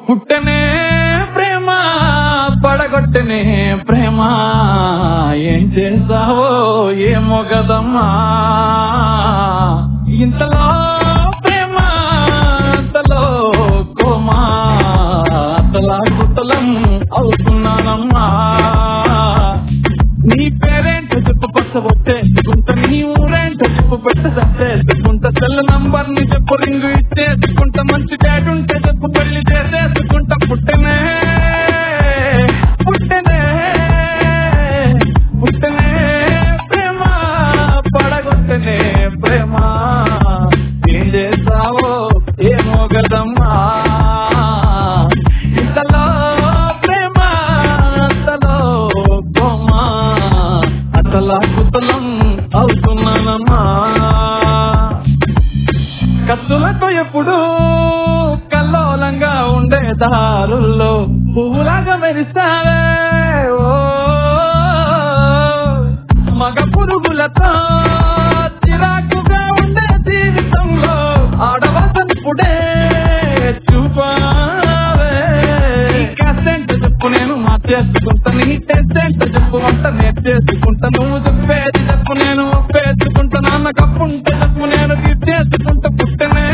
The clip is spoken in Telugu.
పుట్టనే ప్రేమ పడగొట్టనే ప్రేమ ఏం చేసావో ఏమో గదమ్మా ఇంతలో ప్రేమ అంతలో కోమా అంతలా కుతలం అవుతున్నానమ్మా నీ పేరేంటో చెప్పు పచ్చబొట్టేసుకుంటా నీ ఊరేంటో చెప్పు పెట్టేసుకుంటా సెల్ నంబర్ ని చెప్పు రింగు ఇచ్చేసుకుంటా మంచి డాడ్ ఉంటే చెప్పు పెళ్లి చేసేసుకుంటా పుట్టనే పుట్టనే పుట్టనే ప్రేమ పడగొట్టనే ప్రేమ ఏం చేసావో ఏమో గదమ్మా ఇంతలో ప్రేమ అంతలో కోమా అతలా కుతలం అవుతున్నానమ్మా కత్తులతో ఎప్పుడు కల్లోలంగా ఉండే దారుల్లో పువ్వులాగా మెరిస్తావే ఓ మగ పురుగులతో చిరాకుగా ఉండే జీవితంలో ఆడవసనిప్పుడే చూపావే కాసెంట్ చెప్పు నేను మార్చేసుకుంటా నీ టెస్టెంట్ చెప్పు వంట నేర్చేసుకుంటా నువ్వు చెప్పేది చెప్పు నేను ఒప్పేసుకుంటా నాన్న కప్పుంటే చెప్పు నేను తీర్చేసుకుంటా పుట్టనే